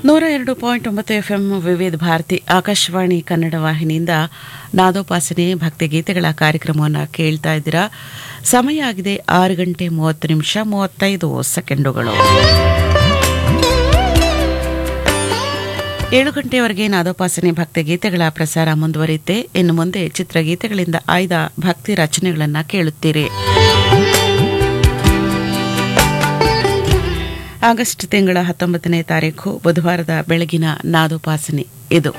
ನೂರ ಎರಡು ಪಾಯಿಂಟ್ ಒಂಬತ್ತು ಎಫ್ ಎಂ ವಿವಿಧ ಭಾರತಿ ಆಕಾಶವಾಣಿ ಕನ್ನಡ ವಾಹಿನಿಯಿಂದ ನಾದೋಪಾಸನೆ ಭಕ್ತಿಗೀತೆಗಳ ಕಾರ್ಯಕ್ರಮವನ್ನು ಕೇಳ್ತಾ ಇದ್ದೀರಾ ಸಮಯ ಆಗಿದೆ ಆರು ಗಂಟೆ ಮೂವತ್ತು ನಿಮಿಷ ಮೂವತ್ತೈದು ಸೆಕೆಂಡುಗಳು ಏಳು ಗಂಟೆಯವರೆಗೆ ನಾದೋಪಾಸನೆ ಭಕ್ತಿಗೀತೆಗಳ ಪ್ರಸಾರ ಮುಂದುವರಿಯುತ್ತೆ ಇನ್ನು ಮುಂದೆ ಚಿತ್ರಗೀತೆಗಳಿಂದ ಆಯ್ದ ಭಕ್ತಿ ರಚನೆಗಳನ್ನು ಕೇಳುತ್ತೀರಿ ಆಗಸ್ಟ್ ತಿಂಗಳ ಹತ್ತೊಂಬತ್ತನೇ ತಾರೀಕು ಬುಧವಾರದ ಬೆಳಗಿನ ನಾದೋಪಾಸನೆ ಇದು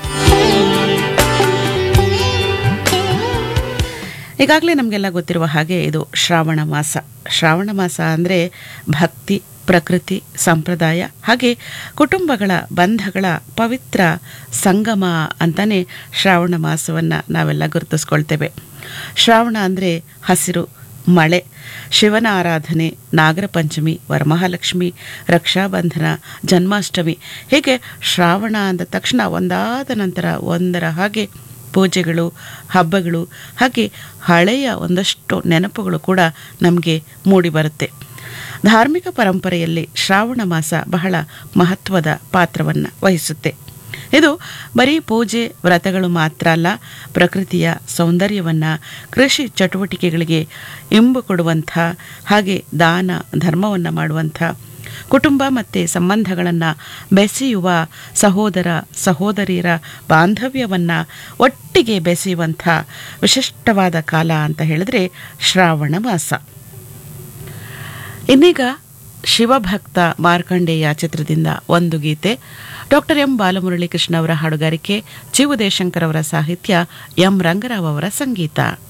ಈಗಾಗಲೇ ನಮಗೆಲ್ಲ ಗೊತ್ತಿರುವ ಹಾಗೆ ಇದು ಶ್ರಾವಣ ಮಾಸ ಶ್ರಾವಣ ಮಾಸ ಅಂದರೆ ಭಕ್ತಿ ಪ್ರಕೃತಿ ಸಂಪ್ರದಾಯ ಹಾಗೆ ಕುಟುಂಬಗಳ ಬಂಧಗಳ ಪವಿತ್ರ ಸಂಗಮ ಅಂತಾನೆ ಶ್ರಾವಣ ಮಾಸವನ್ನು ನಾವೆಲ್ಲ ಗುರುತಿಸ್ಕೊಳ್ತೇವೆ ಶ್ರಾವಣ ಅಂದರೆ ಹಸಿರು ಮಳೆ ಶಿವನ ಆರಾಧನೆ ನಾಗರ ಪಂಚಮಿ ವರಮಹಾಲಕ್ಷ್ಮಿ ರಕ್ಷಾಬಂಧನ ಜನ್ಮಾಷ್ಟಮಿ ಹೀಗೆ ಶ್ರಾವಣ ಅಂದ ತಕ್ಷಣ ಒಂದಾದ ನಂತರ ಒಂದರ ಹಾಗೆ ಪೂಜೆಗಳು ಹಬ್ಬಗಳು ಹಾಗೆ ಹಳೆಯ ಒಂದಷ್ಟು ನೆನಪುಗಳು ಕೂಡ ನಮಗೆ ಮೂಡಿಬರುತ್ತೆ ಧಾರ್ಮಿಕ ಪರಂಪರೆಯಲ್ಲಿ ಶ್ರಾವಣ ಮಾಸ ಬಹಳ ಮಹತ್ವದ ಪಾತ್ರವನ್ನು ವಹಿಸುತ್ತೆ ಇದು ಬರೀ ಪೂಜೆ ವ್ರತಗಳು ಮಾತ್ರ ಅಲ್ಲ ಪ್ರಕೃತಿಯ ಸೌಂದರ್ಯವನ್ನು ಕೃಷಿ ಚಟುವಟಿಕೆಗಳಿಗೆ ಇಂಬು ಕೊಡುವಂಥ ಹಾಗೆ ದಾನ ಧರ್ಮವನ್ನು ಮಾಡುವಂಥ ಕುಟುಂಬ ಮತ್ತು ಸಂಬಂಧಗಳನ್ನು ಬೆಸೆಯುವ ಸಹೋದರ ಸಹೋದರಿಯರ ಬಾಂಧವ್ಯವನ್ನು ಒಟ್ಟಿಗೆ ಬೆಸೆಯುವಂಥ ವಿಶಿಷ್ಟವಾದ ಕಾಲ ಅಂತ ಹೇಳಿದ್ರೆ ಶ್ರಾವಣ ಮಾಸ ಇನ್ನೀಗ ಶಿವಭಕ್ತ ಮಾರ್ಕಂಡೇಯ ಚಿತ್ರದಿಂದ ಒಂದು ಗೀತೆ ಡಾಕ್ಟರ್ ಎಂ ಬಾಲಮುರಳಿ ಕೃಷ್ಣ ಅವರ ಹಾಡುಗಾರಿಕೆ ಜೀವು ದೇಶಂಕರ್ ಅವರ ಸಾಹಿತ್ಯ ಎಂ ರಂಗರಾವ್ ಅವರ ಸಂಗೀತ